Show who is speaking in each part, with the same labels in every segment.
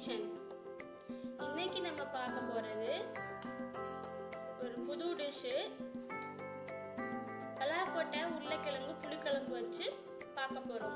Speaker 1: kitchen இன்னைக்கு நம்ம பார்க்க போறது ஒரு புது டிஷ்ஷு பலாக்கொட்டை உருளைக்கிழங்கு புளிக்கிழங்கு வச்சு பார்க்க போறோம்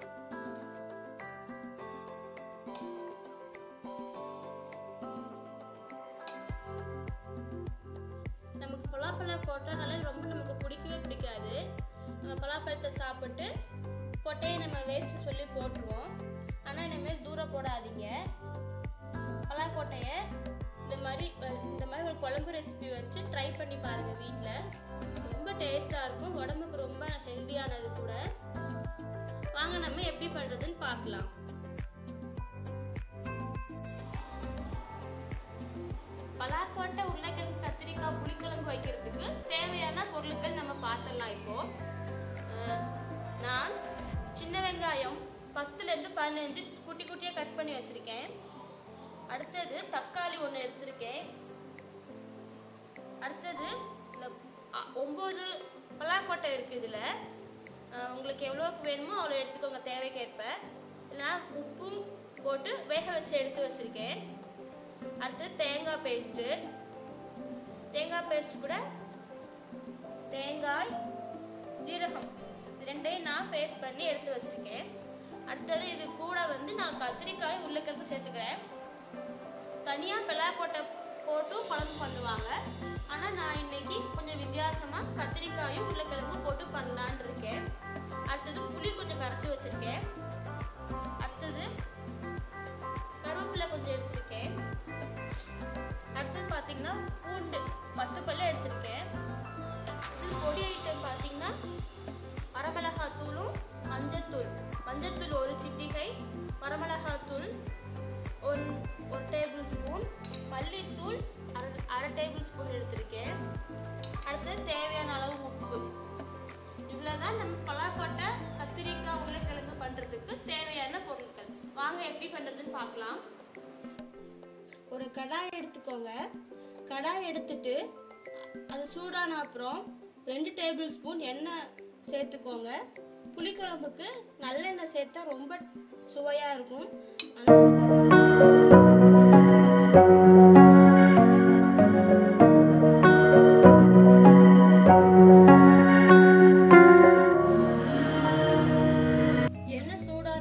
Speaker 1: நமக்கு பலாப்பழம் போட்டனால ரொம்ப நமக்கு பிடிக்கவே பிடிக்காது நம்ம பலாப்பழத்தை சாப்பிட்டு கொட்டையை நம்ம வேஸ்ட் சொல்லி போட்டுருவோம் ஆனால் இனிமேல் தூரம் போடாதீங்க பலாக்கொட்டையை இந்த மாதிரி அஹ், இந்த மாதிரி ஒரு குழம்பு ரெசிபி வச்சு ட்ரை பண்ணி பாருங்க வீட்டில் ரொம்ப டேஸ்டாக இருக்கும் உடம்புக்கு ரொம்ப ஹெல்த்தியானது கூட வாங்க நம்ம எப்படி பண்ணுறதுன்னு பார்க்கலாம் பலாக்கொட்டை உருளைக்கிழங்கு கத்திரிக்காய் புளிக்கிழங்கு வைக்கிறதுக்கு தேவையான பொருட்கள் நம்ம பார்த்துடலாம் இப்போ அஹ், நான் சின்ன வெங்காயம் பத்துலேருந்து பதினஞ்சு குட்டி குட்டியாக கட் பண்ணி வச்சுருக்கேன் அடுத்தது தக்காளி ஒன்று எடுத்திருக்கேன் அடுத்தது இந்த அ- ஒம்பது பலாக்கொட்டை இருக்குது இதில் உங்களுக்கு எவ்வளோக்கு வேணுமோ அவ்வளோ எடுத்துக்கோங்க தேவைக்கேற்ப நான் உப்பும் போட்டு வேக வச்சு எடுத்து வச்சுருக்கேன் அடுத்து தேங்காய் பேஸ்ட்டு தேங்காய் பேஸ்ட் கூட தேங்காய் ஜீரகம் இது ரெண்டையும் நான் பேஸ்ட் பண்ணி எடுத்து வச்சிருக்கேன் அடுத்தது இது கூட வந்து நான் கத்திரிக்காய் உருளைக்கிழங்கு சேர்த்துக்கிறேன் தனியாக பிளாக்கொட்டை போட்டும் குழம்பு பண்ணுவாங்க ஆனால் நான் இன்னைக்கு கொஞ்சம் வித்தியாசமாக கத்திரிக்காயும் உருளைக்கிழங்கு போட்டு பண்ணலான் இருக்கேன் அடுத்தது புளி கொஞ்சம் கரைச்சி வச்சிருக்கேன் அடுத்தது கருவேப்பிலை கொஞ்சம் எடுத்திருக்கேன் அடுத்தது பார்த்தீங்கன்னா பூண்டு பத்து பல்ல எடுத்திருக்கேன் இது பொடி ஐட்டம் பார்த்தீங்கன்னா வரமிளகாத்தூளும் மஞ்சத்தூள் மஞ்சத்தூள் ஒரு சிட்டிகை வரமிளகாத்தூள் ஒரு ஒரு டேபிள் ஸ்பூன் மல்லித்தூள் அரை அரை டேபிள் ஸ்பூன் எடுத்திருக்கேன் அடுத்தது தேவையான அளவு உப்பு இவ்வளோதான் நம்ம பலாக்கொட்டை கத்திரிக்காய் உருளைக்கிழங்கு பண்ணுறதுக்கு தேவையான பொருட்கள் வாங்க எப்படி பண்ணுறதுன்னு பார்க்கலாம் ஒரு கடாய் எடுத்துக்கோங்க கடாய் எடுத்துட்டு அது சூடான அப்புறம் ரெண்டு டேபிள் ஸ்பூன் எண்ணெய் சேர்த்துக்கோங்க புளிக்குழம்புக்கு நல்லெண்ணெய் சேர்த்தா ரொம்ப சுவையாக இருக்கும் எண்ணெய் சூடான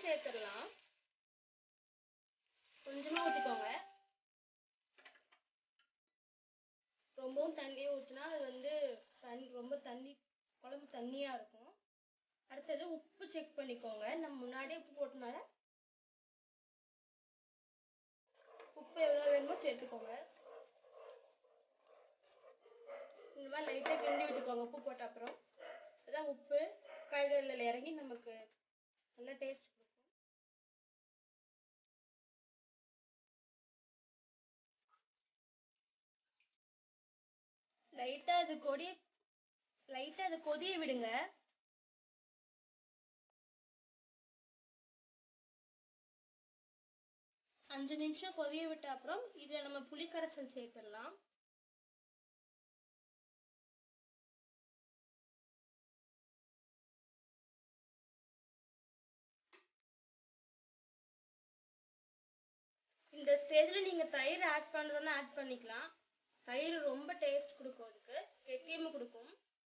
Speaker 1: சேர்த்துடலாம் கொஞ்சமா ஊற்றிக்கோங்க ரொம்பவும் தண்ணியை ஊற்றினா அது வந்து தண்ணி ரொம்ப தண்ணி குழம்பு தண்ணியா இருக்கும் அடுத்தது உப்பு செக் பண்ணிக்கோங்க நம்ம முன்னாடியே உப்பு போட்டனால உப்பு எவ்வளோ வேணுமோ சேர்த்துக்கோங்க இந்த மாதிரி லைட்டாக கிண்டி விட்டுக்கோங்க உப்பு போட்ட அப்புறம் அதான் உப்பு காய்கறியில் இறங்கி நமக்கு நல்ல டேஸ்ட் கொடுக்கும் லைட்டாக அது கொடி லைட்டாக அது கொதிய விடுங்க அஞ்சு நிமிஷம் கொதிய விட்ட அப்புறம் இதில் நம்ம புளிக்கரைசல் சேர்த்துடலாம் இந்த ஸ்டேஜில் நீங்கள் தயிர் ஆட் பண்ணுறதுனா ஆட் பண்ணிக்கலாம் தயிர் ரொம்ப டேஸ்ட் கொடுக்கும் அதுக்கு கெட்டியமும் கொடுக்கும்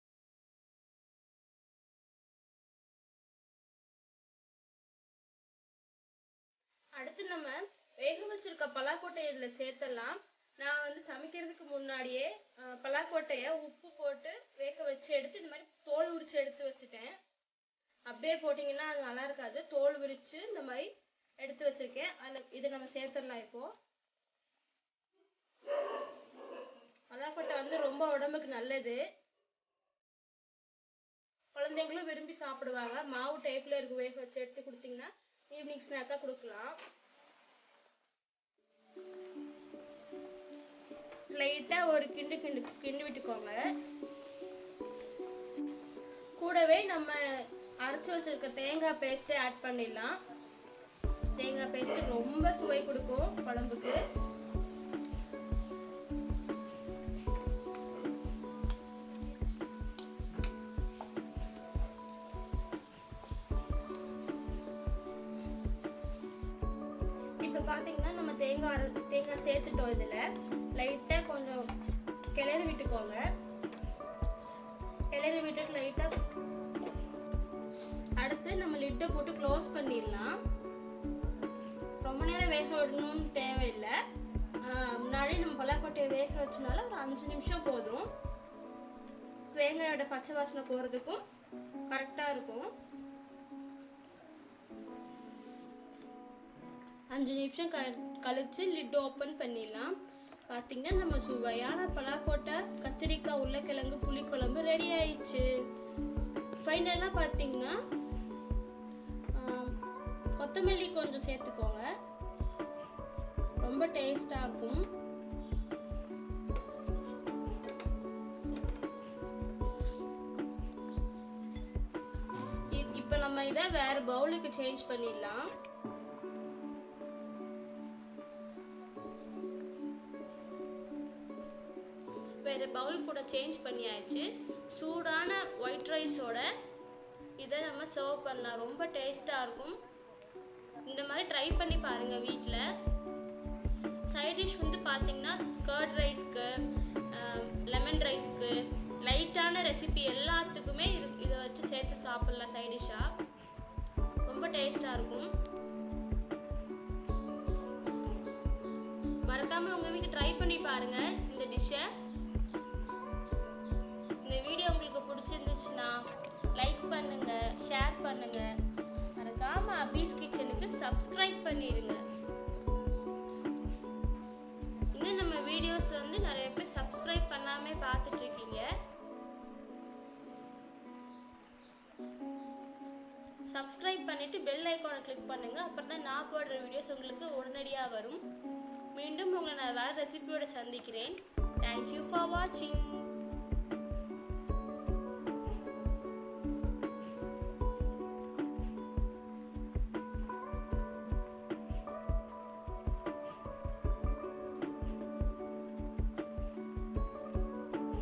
Speaker 1: அடுத்து நம்ம வேக வச்சிருக்க பலாக்கொட்டையை இதில் சேர்த்துடலாம் நான் வந்து சமைக்கிறதுக்கு முன்னாடியே அஹ், பலாக்கொட்டையை உப்பு போட்டு வேக வச்சு எடுத்து இந்த மாதிரி தோல் உரிச்சு எடுத்து வச்சுட்டேன் அப்படியே போட்டிங்கன்னா அது நல்லா இருக்காது தோல் உரிச்சு இந்த மாதிரி எடுத்து வச்சிருக்கேன் அதில் இதை நம்ம சேர்த்துடலாம் இப்போ பலாக்கொட்டை வந்து ரொம்ப உடம்புக்கு நல்லது குழந்தைங்களும் விரும்பி சாப்பிடுவாங்க மாவு டைப்ல இருக்கு வேக வச்சு எடுத்து கொடுத்தீங்கன்னா ஈவினிங் ஸ்நாக்கா கொடுக்கலாம் லைட்டா ஒரு கிண்டு கிண்டு கிண்டு விட்டுக்கோங்க கூடவே நம்ம அரைச்சு வச்சிருக்க தேங்காய் பேஸ்ட்டை ஆட் பண்ணிடலாம் தேங்காய் பேஸ்ட் ரொம்ப சுவை கொடுக்கும் குழம்புக்கு இப்போ பார்த்தீங்கன்னா நம்ம தேங்காய் அரை- தேங்காய் சேர்த்துட்டோம் இதில் லைட்டாக கொஞ்சம் கிளறி விட்டுக்கோங்க கிளறி விட்டுட்டு லைட்டாக அடுத்து நம்ம லிட்டை போட்டு க்ளோஸ் பண்ணிடலாம் ரொம்ப நேரம் வேக விடணும்னு தேவையில்லை ஆஹ் முன்னாடி நம்ம பலாக்கொட்டையை வேக வச்சனால ஒரு அஞ்சு நிமிஷம் போதும் தேங்காயோட பச்சை வாசனை போகிறதுக்கும் கரெக்டாக இருக்கும் அஞ்சு நிமிஷம் க கழிச்சு லிட் ஓப்பன் பண்ணிடலாம் பார்த்தீங்கன்னா நம்ம சுவையான பலாக்கோட்டை கத்திரிக்காய் உருளைக்கிழங்கு புளிக்குழம்பு ரெடி ஆயிடுச்சு ஃபைனலாக பார்த்தீங்கன்னா ஆம், கொத்தமல்லி கொஞ்சம் சேர்த்துக்கோங்க ரொம்ப டேஸ்டாக இருக்கும் இப்போ நம்ம இதை வேற பவுலுக்கு சேஞ்ச் பண்ணிடலாம் வேறு பவுல் கூட சேஞ்ச் பண்ணியாச்சு சூடான ஒயிட் ரைஸோட இதை நம்ம சர்வ் பண்ணலாம் ரொம்ப டேஸ்ட்டாக இருக்கும் இந்த மாதிரி ட்ரை பண்ணி பாருங்கள் வீட்டில் சைட் டிஷ் வந்து பார்த்தீங்கன்னா கர்ட் ரைஸ்க்கு லெமன் ரைஸ்க்கு லைட்டான ரெசிபி எல்லாத்துக்குமே இது இதை வச்சு சேர்த்து சாப்பிட்லாம் சைட் டிஷ்ஷாக ரொம்ப டேஸ்ட்டாக இருக்கும் மறக்காம உங்க வீட்டு ட்ரை பண்ணி பாருங்க இந்த டிஷ்ஷை இந்த வீடியோ உங்களுக்கு பிடிச்சிருந்துச்சுன்னா லைக் பண்ணுங்க ஷேர் பண்ணுங்க மறக்காம அபீஸ் கிச்சனுக்கு சப்ஸ்கிரைப் பண்ணிடுங்க இன்னும் நம்ம வீடியோஸ் வந்து நிறைய பேர் சப்ஸ்கிரைப் பண்ணாம பார்த்துட்டு இருக்கீங்க சப்ஸ்கிரைப் பண்ணிட்டு பெல் ஐக்கானை கிளிக் பண்ணுங்க அப்புறம் தான் நான் போடுற வீடியோஸ் உங்களுக்கு உடனடியாக வரும் மீண்டும் உங்களை நான் வேறு ரெசிபியோட சந்திக்கிறேன் தேங்க்யூ ஃபார் வாட்சிங்